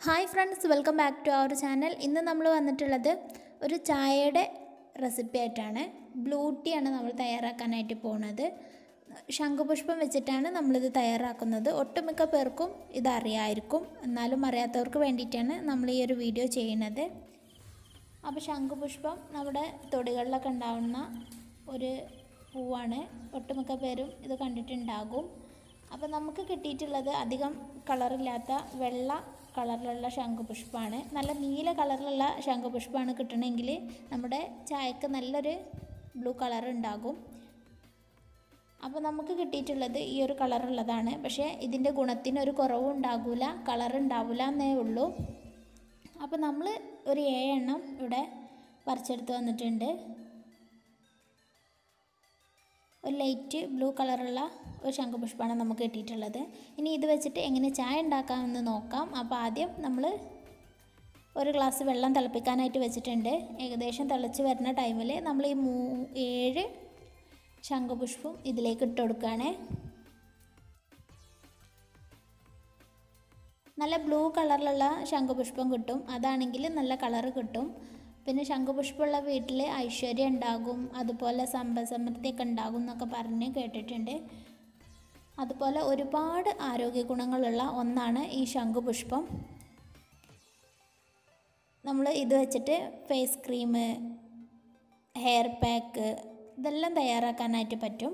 hi friends welcome back to our channel ഇന്ന് നമ്മൾ വന്നിട്ടുള്ളത് ഒരു ചായയുടെ റെസിപ്പി ആയിട്ടാണ് ബ്ലൂ ടീ ആണ് നമ്മൾ തയ്യാറാക്കാനായിട്ട് പോകുന്നത് ശംഖുപുഷ്പം വെച്ചിട്ടാണ് നമ്മളിത് തയ്യാറാക്കുന്നത് ഒട്ടുമിക്ക പേർക്കും ഇത് അറിയാമായിരിക്കും എന്നാലും അറിയാത്തവർക്ക് വേണ്ടിയിട്ടാണ് നമ്മൾ ഈ ഒരു വീഡിയോ ചെയ്യുന്നത് അപ്പോൾ ശംഖുപുഷ്പം നമ്മുടെ തൊടികളിലൊക്കെ ഉണ്ടാവുന്ന ഒരു പൂവാണ് ഒട്ടുമിക്ക പേരും ഇത് കണ്ടിട്ടുണ്ടാകും അപ്പോൾ നമുക്ക് കിട്ടിയിട്ടുള്ളത് അധികം കളറില്ലാത്ത വെള്ള കളറിലുള്ള ശംഖുപുഷ്പമാണ് നല്ല നീല കളറിലുള്ള ശംഖുപുഷ്പമാണ് കിട്ടണമെങ്കിൽ നമ്മുടെ ചായക്ക് നല്ലൊരു ബ്ലൂ കളർ ഉണ്ടാകും അപ്പോൾ നമുക്ക് കിട്ടിയിട്ടുള്ളത് ഈ ഒരു കളറുള്ളതാണ് പക്ഷേ ഇതിൻ്റെ ഗുണത്തിന് ഒരു കുറവും ഉണ്ടാകില്ല കളർ ഉണ്ടാവില്ല എന്നേ ഉള്ളൂ അപ്പോൾ നമ്മൾ ഒരു ഏഴെണ്ണം ഇവിടെ പറിച്ചെടുത്ത് വന്നിട്ടുണ്ട് ഒരു ലൈറ്റ് ബ്ലൂ കളറുള്ള ഒരു ശംഖുപുഷ്പമാണ് നമുക്ക് കിട്ടിയിട്ടുള്ളത് ഇനി ഇത് വെച്ചിട്ട് എങ്ങനെ ചായ ഉണ്ടാക്കാമെന്ന് നോക്കാം അപ്പോൾ ആദ്യം നമ്മൾ ഒരു ഗ്ലാസ് വെള്ളം തിളപ്പിക്കാനായിട്ട് വെച്ചിട്ടുണ്ട് ഏകദേശം തിളച്ച് വരുന്ന ടൈമിൽ നമ്മൾ ഈ മൂ ഏഴ് ശംഖുപുഷ്പം ഇതിലേക്ക് ഇട്ട് കൊടുക്കുകയാണ് നല്ല ബ്ലൂ കളറിലുള്ള ശംഖുപുഷ്പം കിട്ടും അതാണെങ്കിൽ നല്ല കളറ് കിട്ടും പിന്നെ ശംഖുപുഷ്പമുള്ള വീട്ടിൽ ഐശ്വര്യം ഉണ്ടാകും അതുപോലെ സമ്പദ് സമൃദ്ധിയൊക്കെ ഉണ്ടാകും എന്നൊക്കെ പറഞ്ഞ് കേട്ടിട്ടുണ്ട് അതുപോലെ ഒരുപാട് ആരോഗ്യ ഗുണങ്ങളുള്ള ഒന്നാണ് ഈ ശംഖുപുഷ്പം നമ്മൾ ഇത് വെച്ചിട്ട് ഫേസ് ക്രീം ഹെയർ പാക്ക് ഇതെല്ലാം തയ്യാറാക്കാനായിട്ട് പറ്റും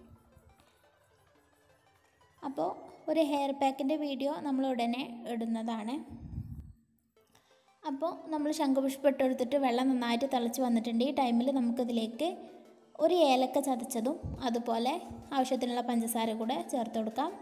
അപ്പോൾ ഒരു ഹെയർ പാക്കിൻ്റെ വീഡിയോ നമ്മൾ ഉടനെ ഇടുന്നതാണ് അപ്പോൾ നമ്മൾ ശംഖുപുഷ്പം ഇട്ടെടുത്തിട്ട് വെള്ളം നന്നായിട്ട് തിളച്ച് വന്നിട്ടുണ്ട് ഈ ടൈമിൽ നമുക്കിതിലേക്ക് ഒരു ഏലക്ക ചതച്ചതും അതുപോലെ ആവശ്യത്തിനുള്ള പഞ്ചസാര കൂടെ ചേർത്ത് കൊടുക്കാം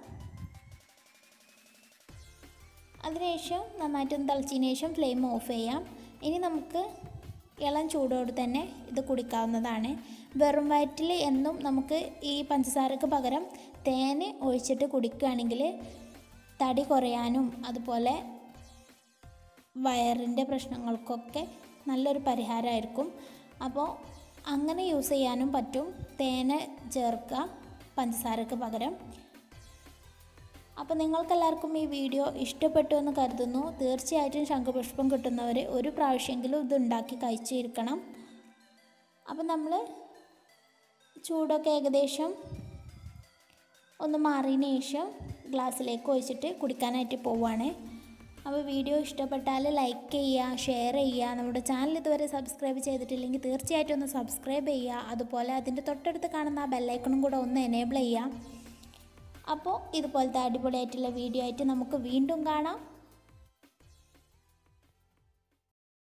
അതിനുശേഷം നന്നായിട്ടൊന്ന് തിളച്ചതിന് ശേഷം ഫ്ലെയിം ഓഫ് ചെയ്യാം ഇനി നമുക്ക് ഇളം ചൂടോട് തന്നെ ഇത് കുടിക്കാവുന്നതാണ് വെറും വയറ്റിൽ എന്നും നമുക്ക് ഈ പഞ്ചസാരക്ക് പകരം തേന് ഒഴിച്ചിട്ട് കുടിക്കുകയാണെങ്കിൽ തടി കുറയാനും അതുപോലെ വയറിൻ്റെ പ്രശ്നങ്ങൾക്കൊക്കെ നല്ലൊരു പരിഹാരമായിരിക്കും അപ്പോൾ അങ്ങനെ യൂസ് ചെയ്യാനും പറ്റും തേന് ചേർക്കുക പഞ്ചസാരക്ക് പകരം അപ്പോൾ നിങ്ങൾക്കെല്ലാവർക്കും ഈ വീഡിയോ ഇഷ്ടപ്പെട്ടു എന്ന് കരുതുന്നു തീർച്ചയായിട്ടും ശംഖുപുഷ്പം കിട്ടുന്നവർ ഒരു പ്രാവശ്യമെങ്കിലും ഇത് ഉണ്ടാക്കി കഴിച്ചിരിക്കണം അപ്പോൾ നമ്മൾ ചൂടൊക്കെ ഏകദേശം ഒന്ന് മാറിയതിന് ശേഷം ഗ്ലാസ്സിലേക്ക് ഒഴിച്ചിട്ട് കുടിക്കാനായിട്ട് പോവുകയാണ് അപ്പോൾ വീഡിയോ ഇഷ്ടപ്പെട്ടാൽ ലൈക്ക് ചെയ്യുക ഷെയർ ചെയ്യുക നമ്മുടെ ചാനൽ ഇതുവരെ സബ്സ്ക്രൈബ് ചെയ്തിട്ടില്ലെങ്കിൽ തീർച്ചയായിട്ടും ഒന്ന് സബ്സ്ക്രൈബ് ചെയ്യുക അതുപോലെ അതിൻ്റെ തൊട്ടടുത്ത് കാണുന്ന ആ ബെല്ലൈക്കണും കൂടെ ഒന്ന് എനേബിൾ ചെയ്യുക അപ്പോൾ ഇതുപോലത്തെ അടിപൊളിയായിട്ടുള്ള വീഡിയോ ആയിട്ട് നമുക്ക് വീണ്ടും കാണാം